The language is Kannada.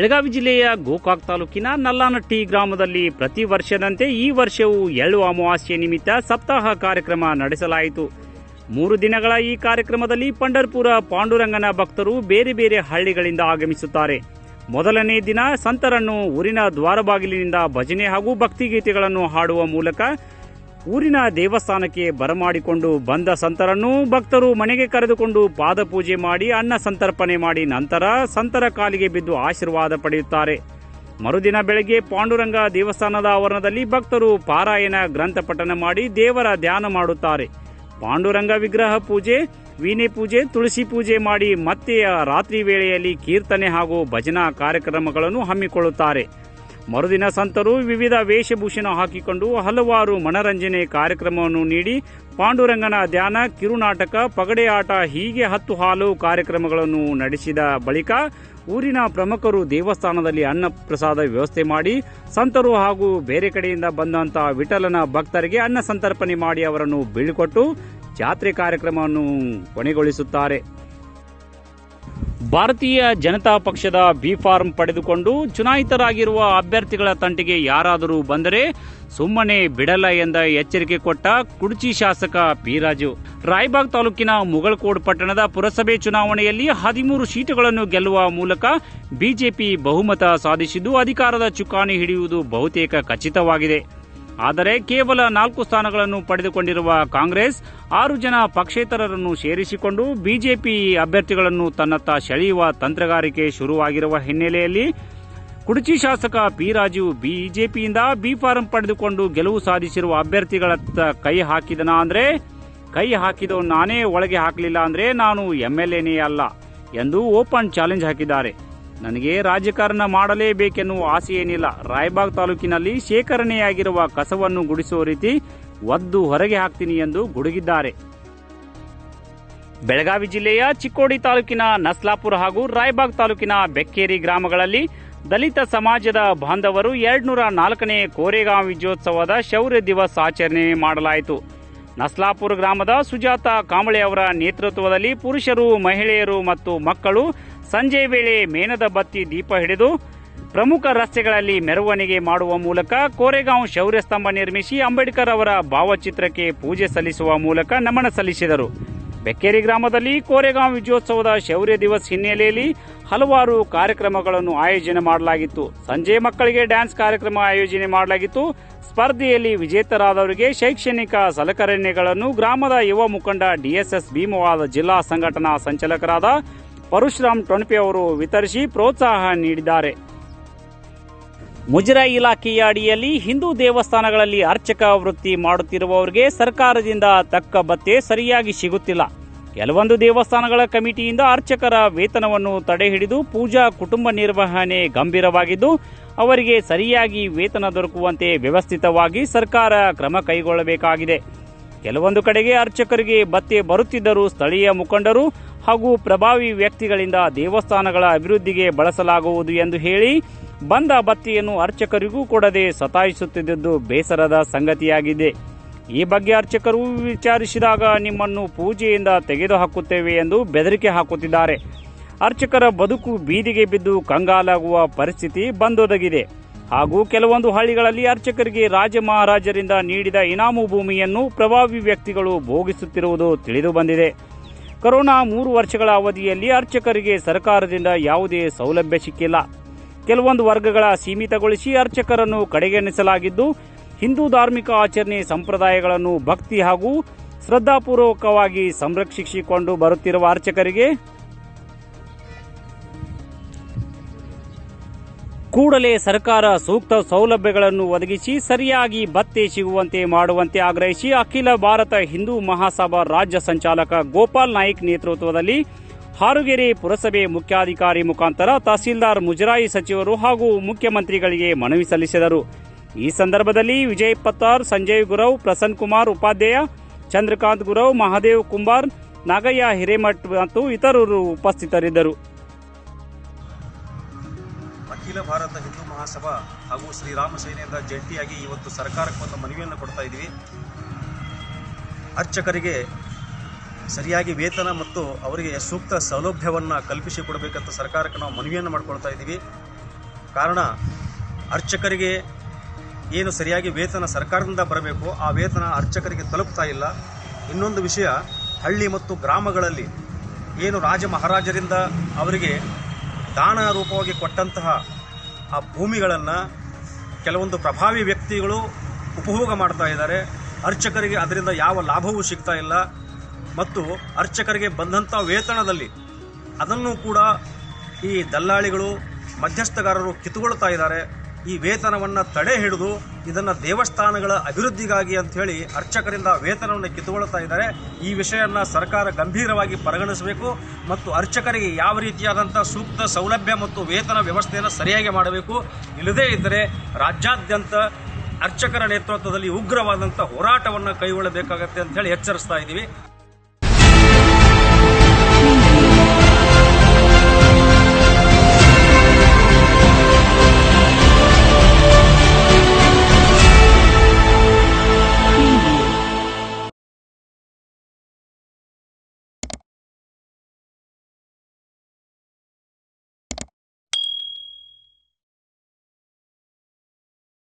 ಬೆಳಗಾವಿ ಜಿಲ್ಲೆಯ ಗೋಕಾಕ್ ತಾಲೂಕಿನ ನಲ್ಲಾನಟ್ಟಿ ಗ್ರಾಮದಲ್ಲಿ ಪ್ರತಿ ವರ್ಷದಂತೆ ಈ ವರ್ಷವೂ ಎಳ್ಳು ಅಮಾವಾಸ್ಯೆ ನಿಮಿತ್ತ ಸಪ್ತಾಹ ಕಾರ್ಯಕ್ರಮ ನಡೆಸಲಾಯಿತು ಮೂರು ದಿನಗಳ ಈ ಕಾರ್ಯಕ್ರಮದಲ್ಲಿ ಪಂಡರ್ಪುರ ಪಾಂಡುರಂಗನ ಭಕ್ತರು ಬೇರೆ ಬೇರೆ ಹಳ್ಳಿಗಳಿಂದ ಆಗಮಿಸುತ್ತಾರೆ ಮೊದಲನೇ ದಿನ ಸಂತರನ್ನು ಊರಿನ ದ್ವಾರಬಾಗಿಲಿನಿಂದ ಭಜನೆ ಹಾಗೂ ಭಕ್ತಿಗೀತೆಗಳನ್ನು ಹಾಡುವ ಮೂಲಕ ಊರಿನ ದೇವಸ್ಥಾನಕ್ಕೆ ಬರಮಾಡಿಕೊಂಡು ಬಂದ ಸಂತರನ್ನು ಭಕ್ತರು ಮನೆಗೆ ಕರೆದುಕೊಂಡು ಪಾದಪೂಜೆ ಮಾಡಿ ಅನ್ನ ಸಂತರ್ಪಣೆ ಮಾಡಿ ನಂತರ ಸಂತರ ಕಾಲಿಗೆ ಬಿದ್ದು ಆಶೀರ್ವಾದ ಪಡೆಯುತ್ತಾರೆ ಮರುದಿನ ಬೆಳಗ್ಗೆ ಪಾಂಡುರಂಗ ದೇವಸ್ಥಾನದ ಆವರಣದಲ್ಲಿ ಭಕ್ತರು ಪಾರಾಯಣ ಗ್ರಂಥ ಪಠನ ಮಾಡಿ ದೇವರ ಧ್ಯಾನ ಮಾಡುತ್ತಾರೆ ಪಾಂಡುರಂಗ ವಿಗ್ರಹ ಪೂಜೆ ವೀಣೆ ಪೂಜೆ ತುಳಸಿ ಪೂಜೆ ಮಾಡಿ ಮತ್ತೆ ರಾತ್ರಿ ವೇಳೆಯಲ್ಲಿ ಕೀರ್ತನೆ ಹಾಗೂ ಭಜನಾ ಕಾರ್ಯಕ್ರಮಗಳನ್ನು ಹಮ್ಮಿಕೊಳ್ಳುತ್ತಾರೆ ಮರುದಿನ ಸಂತರು ವಿವಿಧ ವೇಷಭೂಷಣ ಹಾಕಿಕೊಂಡು ಹಲವಾರು ಮನರಂಜನೆ ಕಾರ್ಯಕ್ರಮವನ್ನು ನೀಡಿ ಪಾಂಡುರಂಗನ ಧ್ಯಾನ ಕಿರುನಾಟಕ ಪಗಡೆ ಆಟ ಹೀಗೆ ಹತ್ತು ಹಲವು ಕಾರ್ಯಕ್ರಮಗಳನ್ನು ನಡೆಸಿದ ಬಳಿಕ ಊರಿನ ಪ್ರಮುಖರು ದೇವಸ್ಥಾನದಲ್ಲಿ ಅನ್ನ ಪ್ರಸಾದ ವ್ಯವಸ್ಥೆ ಮಾಡಿ ಸಂತರು ಹಾಗೂ ಬೇರೆ ಕಡೆಯಿಂದ ಬಂದಂತಹ ವಿಠಲನ ಭಕ್ತರಿಗೆ ಅನ್ನ ಸಂತರ್ಪಣೆ ಮಾಡಿ ಅವರನ್ನು ಬೀಳ್ಕೊಟ್ಟು ಜಾತ್ರೆ ಕಾರ್ಯಕ್ರಮವನ್ನು ಕೊನೆಗೊಳಿಸುತ್ತಾರೆ ಭಾರತೀಯ ಜನತಾ ಪಕ್ಷದ ಬಿ ಫಾರ್ಮ್ ಪಡೆದುಕೊಂಡು ಚುನಾಯಿತರಾಗಿರುವ ಅಭ್ಯರ್ಥಿಗಳ ತಂಟೆಗೆ ಯಾರಾದರೂ ಬಂದರೆ ಸುಮ್ಮನೆ ಬಿಡಲ್ಲ ಎಂದ ಎಚ್ಚರಿಕೆ ಕೊಟ್ಟ ಕುಡ್ಚಿ ಶಾಸಕ ಪಿ ರಾಜು ರಾಯಬಾಗ್ ತಾಲೂಕಿನ ಮುಗಳಕೋಡ್ ಪಟ್ಟಣದ ಪುರಸಭೆ ಚುನಾವಣೆಯಲ್ಲಿ ಹದಿಮೂರು ಸೀಟುಗಳನ್ನು ಗೆಲ್ಲುವ ಮೂಲಕ ಬಿಜೆಪಿ ಬಹುಮತ ಸಾಧಿಸಿದ್ದು ಅಧಿಕಾರದ ಚುಕ್ಕಾಣಿ ಹಿಡಿಯುವುದು ಬಹುತೇಕ ಖಚಿತವಾಗಿದೆ ಆದರೆ ಕೇವಲ ನಾಲ್ಕು ಸ್ಥಾನಗಳನ್ನು ಪಡೆದುಕೊಂಡಿರುವ ಕಾಂಗ್ರೆಸ್ ಆರು ಜನ ಪಕ್ಷೇತರರನ್ನು ಸೇರಿಸಿಕೊಂಡು ಬಿಜೆಪಿ ಅಭ್ಯರ್ಥಿಗಳನ್ನು ತನ್ನತ್ತ ಸೆಳೆಯುವ ತಂತ್ರಗಾರಿಕೆ ಶುರುವಾಗಿರುವ ಹಿನ್ನೆಲೆಯಲ್ಲಿ ಕುಡಚಿ ಶಾಸಕ ಪಿ ರಾಜು ಬಿಜೆಪಿಯಿಂದ ಬಿ ಫಾರಂ ಪಡೆದುಕೊಂಡು ಗೆಲುವು ಸಾಧಿಸಿರುವ ಅಭ್ಯರ್ಥಿಗಳತ್ತ ಕೈ ಹಾಕಿದನ ಅಂದ್ರೆ ಕೈ ಹಾಕಿದೋ ನಾನೇ ಒಳಗೆ ಹಾಕಲಿಲ್ಲ ಅಂದ್ರೆ ನಾನು ಎಂಎಲ್ಎನೇ ಅಲ್ಲ ಎಂದು ಓಪನ್ ಚಾಲೆಂಜ್ ಹಾಕಿದ್ದಾರೆ ನನಗೆ ರಾಜಕಾರಣ ಮಾಡಲೇಬೇಕೆನ್ನುವ ಆಸೆ ಏನಿಲ್ಲ ರಾಯಬಾಗ್ ತಾಲೂಕಿನಲ್ಲಿ ಶೇಖರಣೆಯಾಗಿರುವ ಕಸವನ್ನು ಗುಡಿಸುವ ರೀತಿ ಒದ್ದು ಹೊರಗೆ ಹಾಕ್ತೀನಿ ಎಂದು ಗುಡುಗಿದ್ದಾರೆ ಬೆಳಗಾವಿ ಜಿಲ್ಲೆಯ ಚಿಕ್ಕೋಡಿ ತಾಲೂಕಿನ ನಸ್ಲಾಪುರ ಹಾಗೂ ರಾಯಬಾಗ್ ತಾಲೂಕಿನ ಬೆಕ್ಕೇರಿ ಗ್ರಾಮಗಳಲ್ಲಿ ದಲಿತ ಸಮಾಜದ ಬಾಂಧವರು ಎರಡ್ನೂರ ನಾಲ್ಕನೇ ಕೋರೆಗಾಂವ್ ವಿಜಯೋತ್ಸವದ ಶೌರ್ಯ ದಿವಸ್ ಆಚರಣೆ ಮಾಡಲಾಯಿತು ನಸ್ಲಾಪುರ ಗ್ರಾಮದ ಸುಜಾತ ಕಾಂಬಳೆ ಅವರ ನೇತೃತ್ವದಲ್ಲಿ ಪುರುಷರು ಮಹಿಳೆಯರು ಮತ್ತು ಮಕ್ಕಳು ಸಂಜೆ ವೇಳೆ ಮೇಣದ ಬತ್ತಿ ದೀಪ ಹಿಡಿದು ಪ್ರಮುಖ ರಸ್ತೆಗಳಲ್ಲಿ ಮೆರವಣಿಗೆ ಮಾಡುವ ಮೂಲಕ ಕೋರೆಗಾಂವ್ ಶೌರ್ಯ ಸ್ತಂಭ ನಿರ್ಮಿಸಿ ಅಂಬೇಡ್ಕರ್ ಅವರ ಭಾವಚಿತ್ರಕ್ಕೆ ಪೂಜೆ ಸಲ್ಲಿಸುವ ಮೂಲಕ ನಮನ ಸಲ್ಲಿಸಿದರು ಬೆಕ್ಕೇರಿ ಗ್ರಾಮದಲ್ಲಿ ಕೋರೆಗಾಂವ್ ವಿಜಯೋತ್ಸವದ ಶೌರ್ಯ ದಿವಸ್ ಹಿನ್ನೆಲೆಯಲ್ಲಿ ಹಲವಾರು ಕಾರ್ಯಕ್ರಮಗಳನ್ನು ಆಯೋಜನೆ ಮಾಡಲಾಗಿತ್ತು ಸಂಜೆ ಮಕ್ಕಳಿಗೆ ಡ್ಯಾನ್ಸ್ ಕಾರ್ಯಕ್ರಮ ಆಯೋಜನೆ ಮಾಡಲಾಗಿತ್ತು ಸ್ಪರ್ಧೆಯಲ್ಲಿ ವಿಜೇತರಾದವರಿಗೆ ಶೈಕ್ಷಣಿಕ ಸಲಕರಣೆಗಳನ್ನು ಗ್ರಾಮದ ಯುವ ಮುಖಂಡ ಡಿಎಸ್ಎಸ್ ಭೀಮವಾದ ಜಿಲ್ಲಾ ಸಂಘಟನಾ ಸಂಚಾಲಕರಾದ ಪರಶುರಾಮ್ ಟೊಣಪೆ ಅವರು ವಿತರಿಸಿ ಪ್ರೋತ್ಸಾಹ ನೀಡಿದ್ದಾರೆ ಮುಜರಾಯಿ ಇಲಾಖೆಯ ಅಡಿಯಲ್ಲಿ ಹಿಂದೂ ದೇವಸ್ಥಾನಗಳಲ್ಲಿ ಅರ್ಚಕ ವೃತ್ತಿ ಮಾಡುತ್ತಿರುವವರಿಗೆ ಸರ್ಕಾರದಿಂದ ತಕ್ಕ ಭತ್ತೆ ಸರಿಯಾಗಿ ಸಿಗುತ್ತಿಲ್ಲ ಕೆಲವೊಂದು ದೇವಸ್ಥಾನಗಳ ಕಮಿಟಿಯಿಂದ ಅರ್ಚಕರ ವೇತನವನ್ನು ತಡೆಹಿಡಿದು ಪೂಜಾ ಕುಟುಂಬ ನಿರ್ವಹಣೆ ಗಂಭೀರವಾಗಿದ್ದು ಅವರಿಗೆ ಸರಿಯಾಗಿ ವೇತನ ದೊರಕುವಂತೆ ವ್ಯವಸ್ಥಿತವಾಗಿ ಸರ್ಕಾರ ಕ್ರಮ ಕೈಗೊಳ್ಳಬೇಕಾಗಿದೆ ಕೆಲವೊಂದು ಕಡೆಗೆ ಅರ್ಚಕರಿಗೆ ಭತ್ತೆ ಬರುತ್ತಿದ್ದರೂ ಸ್ಥಳೀಯ ಮುಖಂಡರು ಹಾಗೂ ಪ್ರಭಾವಿ ವ್ಯಕ್ತಿಗಳಿಂದ ದೇವಸ್ಥಾನಗಳ ಅಭಿವೃದ್ಧಿಗೆ ಬಳಸಲಾಗುವುದು ಎಂದು ಹೇಳಿ ಬಂದ ಭತ್ತೆಯನ್ನು ಅರ್ಚಕರಿಗೂ ಕೊಡದೆ ಸತಾಯಿಸುತ್ತಿದ್ದುದು ಬೇಸರದ ಸಂಗತಿಯಾಗಿದೆ ಈ ಬಗ್ಗೆ ಅರ್ಚಕರು ವಿಚಾರಿಸಿದಾಗ ನಿಮ್ಮನ್ನು ಪೂಜೆಯಿಂದ ತೆಗೆದುಹಾಕುತ್ತೇವೆ ಎಂದು ಬೆದರಿಕೆ ಹಾಕುತ್ತಿದ್ದಾರೆ ಅರ್ಚಕರ ಬದುಕು ಬೀದಿಗೆ ಬಿದ್ದು ಕಂಗಾಲಾಗುವ ಪರಿಸ್ಥಿತಿ ಬಂದೊದಗಿದೆ ಹಾಗೂ ಕೆಲವೊಂದು ಹಳ್ಳಿಗಳಲ್ಲಿ ಅರ್ಚಕರಿಗೆ ರಾಜ ಮಹಾರಾಜರಿಂದ ನೀಡಿದ ಇನಾಮು ಭೂಮಿಯನ್ನು ಪ್ರಭಾವಿ ವ್ಯಕ್ತಿಗಳು ಭೋಗಿಸುತ್ತಿರುವುದು ತಿಳಿದು ಬಂದಿದೆ ಕೊರೋನಾ ಮೂರು ವರ್ಷಗಳ ಅವಧಿಯಲ್ಲಿ ಅರ್ಚಕರಿಗೆ ಸರ್ಕಾರದಿಂದ ಯಾವುದೇ ಸೌಲಭ್ಯ ಸಿಕ್ಕಿಲ್ಲ ಕೆಲವೊಂದು ವರ್ಗಗಳ ಸೀಮಿತಗೊಳಿಸಿ ಅರ್ಚಕರನ್ನು ಕಡೆಗಣಿಸಲಾಗಿದ್ದು ಹಿಂದೂ ಧಾರ್ಮಿಕ ಆಚರಣೆ ಸಂಪ್ರದಾಯಗಳನ್ನು ಭಕ್ತಿ ಹಾಗೂ ಶ್ರದ್ಧಾಪೂರ್ವಕವಾಗಿ ಸಂರಕ್ಷಿಸಿಕೊಂಡು ಬರುತ್ತಿರುವ ಅರ್ಚಕರಿಗೆ ಕೂಡಲೇ ಸರ್ಕಾರ ಸೂಕ್ತ ಸೌಲಭ್ಯಗಳನ್ನು ಒದಗಿಸಿ ಸರಿಯಾಗಿ ಭತ್ತೆ ಸಿಗುವಂತೆ ಮಾಡುವಂತೆ ಆಗ್ರಹಿಸಿ ಅಖಿಲ ಭಾರತ ಹಿಂದೂ ಮಹಾಸಭಾ ರಾಜ್ಯ ಸಂಚಾಲಕ ಗೋಪಾಲ್ ನಾಯ್ಕ್ ನೇತೃತ್ವದಲ್ಲಿ ಹಾರುಗೆರೆ ಪುರಸಭೆ ಮುಖ್ಯಾಧಿಕಾರಿ ಮುಖಾಂತರ ತಹಸೀಲ್ದಾರ್ ಮುಜರಾಯಿ ಸಚಿವರು ಹಾಗೂ ಮುಖ್ಯಮಂತ್ರಿಗಳಿಗೆ ಮನವಿ ಸಲ್ಲಿಸಿದರು ಈ ಸಂದರ್ಭದಲ್ಲಿ ವಿಜಯ್ ಪತ್ತಾರ್ ಸಂಜಯ್ ಗುರವ್ ಪ್ರಸನ್ ಕುಮಾರ್ ಉಪಾಧ್ಯಾಯ ಚಂದ್ರಕಾಂತ್ ಗುರವ್ ಮಹಾದೇವ್ ಕುಂಬಾರ್ ನಾಗಯ್ಯ ಹಿರೇಮಠ್ ಮತ್ತು ಇತರರು ಉಪಸ್ಥಿತರಿದ್ದರು ಅಖಿಲ ಭಾರತ ಹಿಂದೂ ಮಹಾಸಭಾ ಹಾಗೂ ಶ್ರೀರಾಮ ಸೇನೆಯಿಂದ ಜಂಟಿಯಾಗಿ ಇವತ್ತು ಸರ್ಕಾರಕ್ಕೆ ಒಂದು ಮನವಿಯನ್ನು ಕೊಡ್ತಾ ಇದ್ದೀವಿ ಅರ್ಚಕರಿಗೆ ಸರಿಯಾಗಿ ವೇತನ ಮತ್ತು ಅವರಿಗೆ ಸೂಕ್ತ ಸೌಲಭ್ಯವನ್ನು ಕಲ್ಪಿಸಿ ಕೊಡಬೇಕಂತ ಸರ್ಕಾರಕ್ಕೆ ನಾವು ಮನವಿಯನ್ನು ಮಾಡ್ಕೊಳ್ತಾ ಇದ್ದೀವಿ ಕಾರಣ ಅರ್ಚಕರಿಗೆ ಏನು ಸರಿಯಾಗಿ ವೇತನ ಸರ್ಕಾರದಿಂದ ಬರಬೇಕು ಆ ವೇತನ ಅರ್ಚಕರಿಗೆ ತಲುಪ್ತಾ ಇಲ್ಲ ಇನ್ನೊಂದು ವಿಷಯ ಹಳ್ಳಿ ಮತ್ತು ಗ್ರಾಮಗಳಲ್ಲಿ ಏನು ರಾಜ ಮಹಾರಾಜರಿಂದ ಅವರಿಗೆ ದಾನ ರೂಪವಾಗಿ ಕೊಟ್ಟಂತಹ ಆ ಭೂಮಿಗಳನ್ನು ಕೆಲವೊಂದು ಪ್ರಭಾವಿ ವ್ಯಕ್ತಿಗಳು ಉಪಭೋಗ ಮಾಡ್ತಾ ಇದ್ದಾರೆ ಅರ್ಚಕರಿಗೆ ಅದರಿಂದ ಯಾವ ಲಾಭವೂ ಸಿಗ್ತಾ ಇಲ್ಲ ಮತ್ತು ಅರ್ಚಕರಿಗೆ ಬಂದಂಥ ವೇತನದಲ್ಲಿ ಅದನ್ನು ಕೂಡ ಈ ದಲ್ಲಾಳಿಗಳು ಮಧ್ಯಸ್ಥಗಾರರು ಕಿತ್ತುಕೊಳ್ತಾ ಇದ್ದಾರೆ ಈ ವೇತನವನ್ನು ತಡೆ ಹಿಡಿದು ಇದನ್ನು ದೇವಸ್ಥಾನಗಳ ಅಭಿವೃದ್ಧಿಗಾಗಿ ಅಂತ ಹೇಳಿ ಅರ್ಚಕರಿಂದ ವೇತನವನ್ನು ಕಿತ್ತುಕೊಳ್ತಾ ಇದ್ದಾರೆ ಈ ವಿಷಯನ ಸರ್ಕಾರ ಗಂಭೀರವಾಗಿ ಪರಿಗಣಿಸಬೇಕು ಮತ್ತು ಅರ್ಚಕರಿಗೆ ಯಾವ ರೀತಿಯಾದಂಥ ಸೂಕ್ತ ಸೌಲಭ್ಯ ಮತ್ತು ವೇತನ ವ್ಯವಸ್ಥೆಯನ್ನು ಸರಿಯಾಗಿ ಮಾಡಬೇಕು ಇಲ್ಲದೇ ಇದ್ದರೆ ರಾಜ್ಯಾದ್ಯಂತ ಅರ್ಚಕರ ನೇತೃತ್ವದಲ್ಲಿ ಉಗ್ರವಾದಂಥ ಹೋರಾಟವನ್ನು ಕೈಗೊಳ್ಳಬೇಕಾಗತ್ತೆ ಅಂತ ಹೇಳಿ ಎಚ್ಚರಿಸ್ತಾ ಇದ್ದೀವಿ